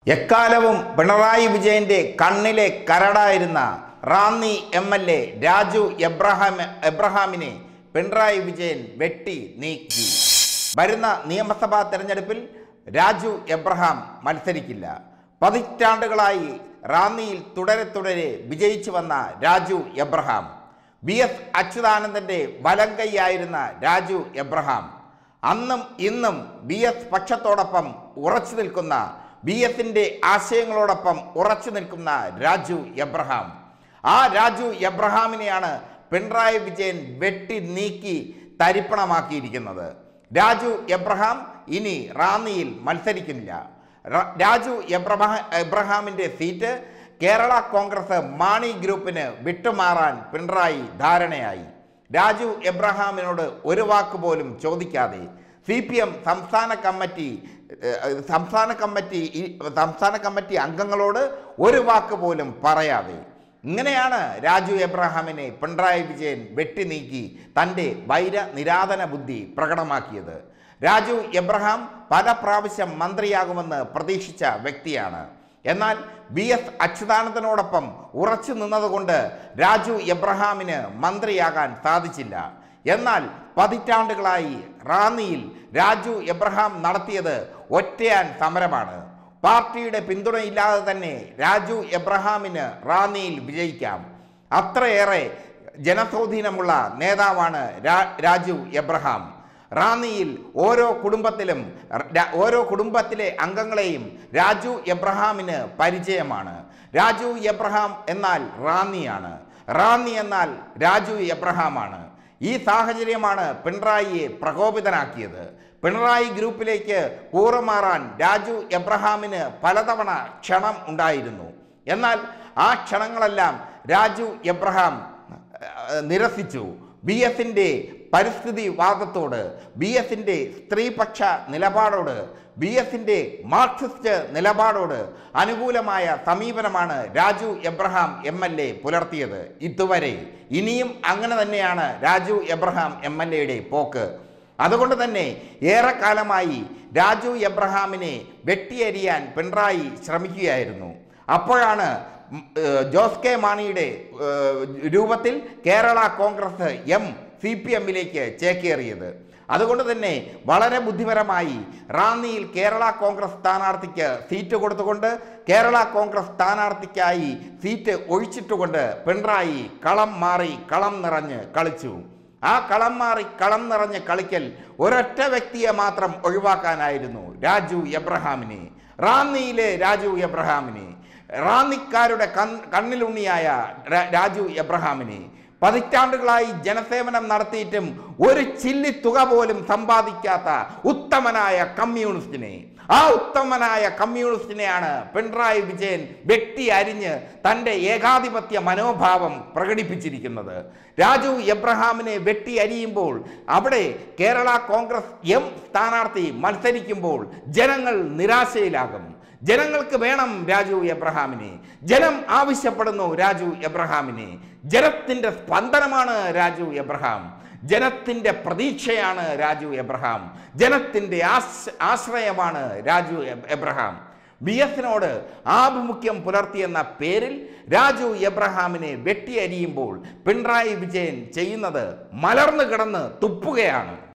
എക്കാലവും പിണറായി വിജയന്റെ കണ്ണിലെ കരടായിരുന്ന Ranni M L A Raju Abraham എബ്രഹാമിനെ പിണറായി വിജയൻ വെട്ടി നീക്കി വരുന്ന നിയമസഭാ തെരഞ്ഞെടുപ്പിൽ രാജു എബ്രഹാം മത്സരിക്കില്ല പതിറ്റാണ്ടുകളായി റാന്നിയിൽ തുടരെ തുടരെ വിജയിച്ചു വന്ന രാജു എബ്രഹാം ബി എസ് അച്യുതാനന്ദന്റെ വലം കൈയായിരുന്ന രാജു എബ്രഹാം അന്നും ഇന്നും ബി എസ് പക്ഷത്തോടൊപ്പം ഉറച്ചു നിൽക്കുന്ന ബി എസിന്റെ ആശയങ്ങളോടൊപ്പം ഉറച്ചു നിൽക്കുന്ന രാജു എബ്രഹാം ആ രാജു എബ്രഹാമിനെയാണ് പിണറായി വിജയൻ വെട്ടി നീക്കി തരിപ്പണമാക്കിയിരിക്കുന്നത് രാജു എബ്രഹാം ഇനി റാന്നിയിൽ മത്സരിക്കുന്നില്ല റ- രാജു എബ്രഹാ എബ്രഹാമിന്റെ സീറ്റ് കേരള കോൺഗ്രസ് മാണി ഗ്രൂപ്പിന് വിട്ടുമാറാൻ പിണറായി ധാരണയായി രാജു എബ്രഹാമിനോട് ഒരു വാക്ക് പോലും ചോദിക്കാതെ സി പി എം സംസ്ഥാന കമ്മിറ്റി ഏഹ്, സംസ്ഥാന കമ്മിറ്റി ഈ- സംസ്ഥാന കമ്മിറ്റി അംഗങ്ങളോട് ഒരു വാക്ക് പോലും പറയാതെ ഇങ്ങനെയാണ് രാജു എബ്രഹാമിനെ പിണറായി വിജയൻ വെട്ടി നീക്കി തൻ്റെ വൈര നിരാധന ബുദ്ധി പ്രകടമാക്കിയത് രാജു എബ്രഹാം പല പ്രാവശ്യം മന്ത്രിയാകുമെന്ന് പ്രതീക്ഷിച്ച വ്യക്തിയാണ് എന്നാൽ ബി എസ് അച്യുതാനന്ദനോടൊപ്പം ഉറച്ചു നിന്നതുകൊണ്ട് രാജു എബ്രഹാമിന് മന്ത്രിയാകാൻ സാധിച്ചില്ല എന്നാൽ പതിറ്റാണ്ടുകളായി റാന്നിയിൽ രാജു എബ്രഹാം നടത്തിയത് ഒറ്റയാൻ സമരമാണ് പാർട്ടിയുടെ പിന്തുണയില്ലാതെ തന്നെ രാജു എബ്രഹാമിന് റാന്നിയിൽ വിജയിക്കാം അത്രയേറെ ജനസ്വാധീനമുള്ള നേതാവാണ് രാ- രാജു എബ്രഹാം റാന്നിയിൽ ഓരോ കുടുംബത്തിലും ര- ഓരോ കുടുംബത്തിലെ അംഗങ്ങളെയും രാജു എബ്രഹാമിന് പരിചയമാണ് രാജു എബ്രഹാം എന്നാൽ റാന്നിയാണ് റാന്നി എന്നാൽ രാജു എബ്രഹാമാണ് ഈ സാഹചര്യമാണ് പിണറായിയെ പ്രകോപിതനാക്കിയത് പിണറായി ഗ്രൂപ്പിലേക്ക് കൂറുമാറാൻ രാജു എബ്രഹാമിന് പലതവണ ക്ഷണം ഉണ്ടായിരുന്നു എന്നാൽ ആ ക്ഷണങ്ങളെല്ലാം രാജു എബ്രഹാം ഏഹ്, നിരസിച്ചു ബി എസിൻ്റെ പരിസ്ഥിതി വാദത്തോട് ബി എസിൻ്റെ സ്ത്രീപക്ഷ നിലപാടോട് ബി എസിൻ്റെ മാർക്സിസ്റ്റ് നിലപാടോട് അനുകൂലമായ സമീപനമാണ് Raju Abraham M L A പുലർത്തിയത് ഇതുവരെ ഇനിയും അങ്ങനെ തന്നെയാണ് രാജു എബ്രഹാം എം എൽ എയുടെ പോക്ക് അതുകൊണ്ട് തന്നെ ഏറെക്കാലമായി രാജു എബ്രഹാമിനെ വെട്ടിയരിയാൻ പിണറായി ശ്രമിക്കുകയായിരുന്നു അപ്പോഴാണ് ഉം, ഏഹ്, ജോസ് കെ മാണിയുടെ ഏഹ്, രൂപത്തിൽ Kerala Congress M C P എമ്മിലേക്ക് ചേക്കേറിയത് അതുകൊണ്ട് തന്നെ വളരെ ബുദ്ധിപരമായി റാന്നിയിൽ കേരള കോൺഗ്രസ് സ്ഥാനാർത്ഥിക്ക് സീറ്റ് കൊടുത്തുകൊണ്ട് കേരള കോൺഗ്രസ് സ്ഥാനാർത്ഥിക്കായി സീറ്റ് ഒഴിച്ചിട്ടുകൊണ്ട് പിണറായി കളം മാറി കളം നിറഞ്ഞ് കളിച്ചു ആ കളം മാറി കളം നിറഞ്ഞ് കളിക്കൽ ഒരൊറ്റ വ്യക്തിയെ മാത്രം ഒഴിവാക്കാനായിരുന്നു രാജു എബ്രഹാമിനെ റാന്നിയിലെ രാജു എബ്രഹാമിനെ റാന്നിക്കാരുടെ കൺ കണ്ണിലുണ്ണിയായ രാ- രാജു എബ്രഹാമിനെ പതിറ്റാണ്ടുകളായി ജനസേവനം നടത്തിയിട്ടും ഒരു ചില്ലി തുക പോലും സമ്പാദിക്കാത്ത ഉത്തമനായ കമ്മ്യൂണിസ്റ്റിനെ ആ ഉത്തമനായ കമ്മ്യൂണിസ്റ്റിനെയാണ് പിണറായി വിജയൻ വെട്ടി അരിഞ്ഞ് തൻ്റെ ഏകാധിപത്യ മനോഭാവം പ്രകടിപ്പിച്ചിരിക്കുന്നത് രാജു എബ്രഹാമിനെ വെട്ടി അരിയുമ്പോൾ അവിടെ കേരള കോൺഗ്രസ് എം സ്ഥാനാർത്ഥി മത്സരിക്കുമ്പോൾ ജനങ്ങൾ നിരാശയിലാകും ജനങ്ങൾക്ക് വേണം രാജു എബ്രഹാമിനെ ജനം ആവശ്യപ്പെടുന്നു രാജു എബ്രഹാമിനെ ജനത്തിന്റെ സ്പന്ദനമാണ് രാജു എബ്രഹാം ജനത്തിന്റെ പ്രതീക്ഷയാണ് രാജു എബ്രഹാം ജനത്തിന്റെ ആശ ആശ്രയമാണ് രാജു എബ്- എബ്രഹാം ബി എസിനോട് ആഭിമുഖ്യം പുലർത്തിയെന്ന പേരിൽ രാജു എബ്രഹാമിനെ വെട്ടിയരിയുമ്പോൾ പിണറായി വിജയൻ ചെയ്യുന്നത് മലർന്നു കിടന്ന് തുപ്പുകയാണ്